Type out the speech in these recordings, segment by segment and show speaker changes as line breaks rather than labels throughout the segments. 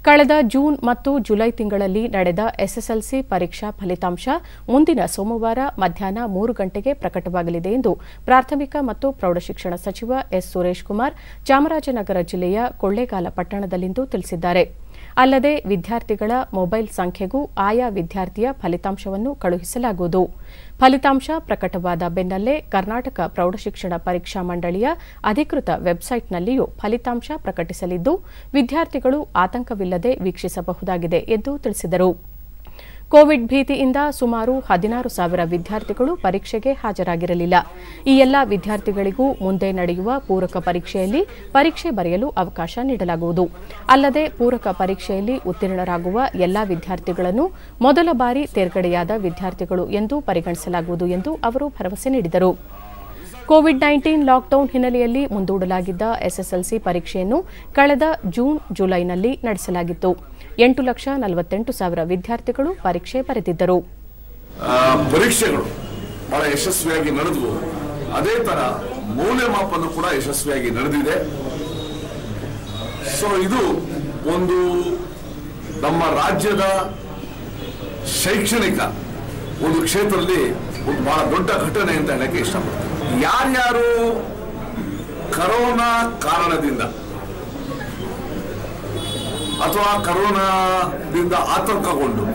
ಕಳೆದ ಜೂನ್ ಮತ್ತು ಜುಲೈ ತಿಂಗಳಲ್ಲಿ ನಡೆದ ಎಸ್ಎಸ್ಎಲ್ಸಿ ಪರೀಕ್ಷಾ ಫಲಿತಾಂಶ ಮುಂದಿನ ಸೋಮವಾರ ಮಧ್ಯಾಹ್ನ ಮೂರು ಗಂಟೆಗೆ ಪ್ರಕಟವಾಗಲಿದೆ ಎಂದು ಪ್ರಾಥಮಿಕ ಮತ್ತು ಪ್ರೌಢಶಿಕ್ಷಣ ಸಚಿವ ಎಸ್ ಸುರೇಶ್ ಕುಮಾರ್ ಚಾಮರಾಜನಗರ ಜಿಲ್ಲೆಯ ಕೊಳ್ಳೇಗಾಲ ಪಟ್ಟಣದಲ್ಲಿಂದು ತಿಳಿಸಿದ್ದಾರೆ ಅಲ್ಲದೆ ವಿದ್ಯಾರ್ಥಿಗಳ ಮೊಬೈಲ್ ಸಂಖ್ಯೆಗೂ ಆಯಾ ವಿದ್ಯಾರ್ಥಿಯ ಫಲಿತಾಂಶವನ್ನು ಕಳುಹಿಸಲಾಗುವುದು ಫಲಿತಾಂಶ ಪ್ರಕಟವಾದ ಬೆನ್ನಲ್ಲೇ ಕರ್ನಾಟಕ ಪ್ರೌಢಶಿಕ್ಷಣ ಪರೀಕ್ಷಾ ಮಂಡಳಿಯ ಅಧಿಕೃತ ವೆಬ್ಸೈಟ್ನಲ್ಲಿಯೂ ಫಲಿತಾಂಶ ಪ್ರಕಟಿಸಲಿದ್ದು ವಿದ್ಯಾರ್ಥಿಗಳು ಆತಂಕವಿಲ್ಲದೆ ವೀಕ್ಷಿಸಬಹುದಾಗಿದೆ ಎಂದು ತಿಳಿಸಿದರು ಕೋವಿಡ್ ಭೀತಿಯಿಂದ ಸುಮಾರು ಹದಿನಾರು ಸಾವಿರ ವಿದ್ಯಾರ್ಥಿಗಳು ಪರೀಕ್ಷೆಗೆ ಹಾಜರಾಗಿರಲಿಲ್ಲ ಈ ಎಲ್ಲ ವಿದ್ಯಾರ್ಥಿಗಳಿಗೂ ಮುಂದೆ ನಡೆಯುವ ಪೂರಕ ಪರೀಕ್ಷೆಯಲ್ಲಿ ಪರೀಕ್ಷೆ ಬರೆಯಲು ಅವಕಾಶ ನೀಡಲಾಗುವುದು ಅಲ್ಲದೆ ಪೂರಕ ಪರೀಕ್ಷೆಯಲ್ಲಿ ಉತ್ತೀರ್ಣರಾಗುವ ಎಲ್ಲಾ ವಿದ್ಯಾರ್ಥಿಗಳನ್ನು ಮೊದಲ ಬಾರಿ ತೇರ್ಗಡೆಯಾದ ವಿದ್ಯಾರ್ಥಿಗಳು ಎಂದು ಪರಿಗಣಿಸಲಾಗುವುದು ಎಂದು ಅವರು ಭರವಸೆ ನೀಡಿದರು ಕೋವಿಡ್ ನೈನ್ಟೀನ್ ಲಾಕ್ಡೌನ್ ಹಿನ್ನೆಲೆಯಲ್ಲಿ ಮುಂದೂಡಲಾಗಿದ್ದ ಎಸ್ಎಸ್ಎಲ್ಸಿ ಪರೀಕ್ಷೆಯನ್ನು ಕಳೆದ ಜೂನ್ ಜುಲೈನಲ್ಲಿ ನಡೆಸಲಾಗಿತ್ತು ಎಂಟು ಲಕ್ಷ ನಲವತ್ತೆಂಟು ಸಾವಿರ ವಿದ್ಯಾರ್ಥಿಗಳು ಪರೀಕ್ಷೆ ಬರೆದಿದ್ದರು
ಆ, ಪರೀಕ್ಷೆಗಳು ಬಹಳ ಯಶಸ್ವಿಯಾಗಿ ನಡೆದವು ಅದೇ ತರ ಮೌಲ್ಯಮಾಪನ ಕೂಡ ಯಶಸ್ವಿಯಾಗಿ ನಡೆದಿದೆ ಸೊ ಇದು ಒಂದು ನಮ್ಮ ರಾಜ್ಯದ ಶೈಕ್ಷಣಿಕ ಒಂದು ಕ್ಷೇತ್ರದಲ್ಲಿ ಒಂದು ಬಹಳ ದೊಡ್ಡ ಘಟನೆ ಅಂತ ಹೇಳಕ್ಕೆ ಇಷ್ಟಪಡ್ತೀನಿ ಯಾರ್ಯಾರು ಕರೋನಾ ಕಾರಣದಿಂದ ಅಥವಾ ಕರೋನಾದಿಂದ ಆತಂಕಗೊಂಡು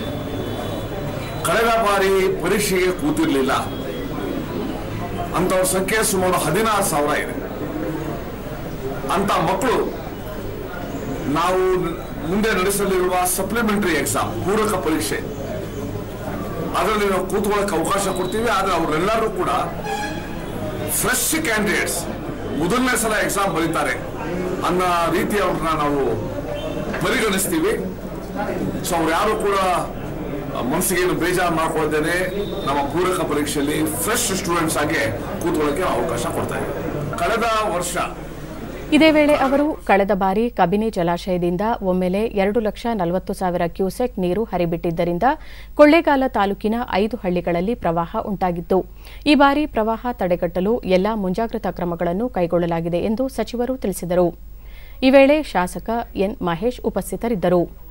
ಕಳೆದ ಬಾರಿ ಪರೀಕ್ಷೆಗೆ ಕೂತಿರ್ಲಿಲ್ಲ ಅಂತವ್ರ ಸಂಖ್ಯೆ ಸುಮಾರು ಹದಿನಾರು ಸಾವಿರ ಇದೆ ಅಂತ ಮಕ್ಕಳು ನಾವು ಮುಂದೆ ನಡೆಸಲಿರುವ ಸಪ್ಲಿಮೆಂಟರಿ ಎಕ್ಸಾಮ್ ಪೂರಕ ಪರೀಕ್ಷೆ ಅದರಲ್ಲಿ ನಾವು ಕೂತ್ಕೊಳ್ಳೋಕೆ ಅವಕಾಶ ಕೊಡ್ತೀವಿ ಆದರೆ ಅವರೆಲ್ಲರೂ ಕೂಡ ಫ್ರೆಶ್ ಕ್ಯಾಂಡಿಡೇಟ್ಸ್ ಮೊದಲನೇ ಸಲ ಎಕ್ಸಾಮ್ ಬರೀತಾರೆ ಅನ್ನೋ ರೀತಿ ಅವ್ರನ್ನ ನಾವು ಪರಿಗಣಿಸ್ತೀವಿ ಸೊ ಅವ್ರು ಯಾರು ಕೂಡ ಮನಸ್ಸಿಗೇನು ಬೇಜಾರು ಮಾಡ್ಕೊಳ್ದೇನೆ ನಮ್ಮ ಪೂರಕ ಪರೀಕ್ಷೆಯಲ್ಲಿ ಫ್ರೆಶ್ ಸ್ಟೂಡೆಂಟ್ಸ್ ಆಗಿ ಕೂತ್ಕೊಳ್ಳೋಕೆ ಅವಕಾಶ ಕೊಡ್ತಾ ಇದ್ದೀವಿ ಕಳೆದ ವರ್ಷ
ಇದೇ ವೇಳೆ ಅವರು ಕಳೆದ ಬಾರಿ ಕಬಿನಿ ಜಲಾಶಯದಿಂದ ಒಮ್ಮೆಲೆ ಎರಡು ಲಕ್ಷ ನಲವತ್ತು ಸಾವಿರ ಕ್ಯೂಸೆಕ್ ನೀರು ಹರಿಬಿಟ್ಟಿದ್ದರಿಂದ ಕೊಳ್ಳೇಗಾಲ ತಾಲೂಕಿನ ಐದು ಹಳ್ಳಿಗಳಲ್ಲಿ ಪ್ರವಾಹ ಉಂಟಾಗಿತ್ತು ಈ ಬಾರಿ ಪ್ರವಾಹ ತಡೆಗಟ್ಟಲು ಎಲ್ಲಾ ಮುಂಜಾಗ್ರತಾ ಕ್ರಮಗಳನ್ನು ಕೈಗೊಳ್ಳಲಾಗಿದೆ ಎಂದು ಸಚಿವರು ತಿಳಿಸಿದರು ಈ ವೇಳೆ ಶಾಸಕ ಎನ್ ಮಹೇಶ್ ಉಪಸ್ಥಿತರಿದ್ದರು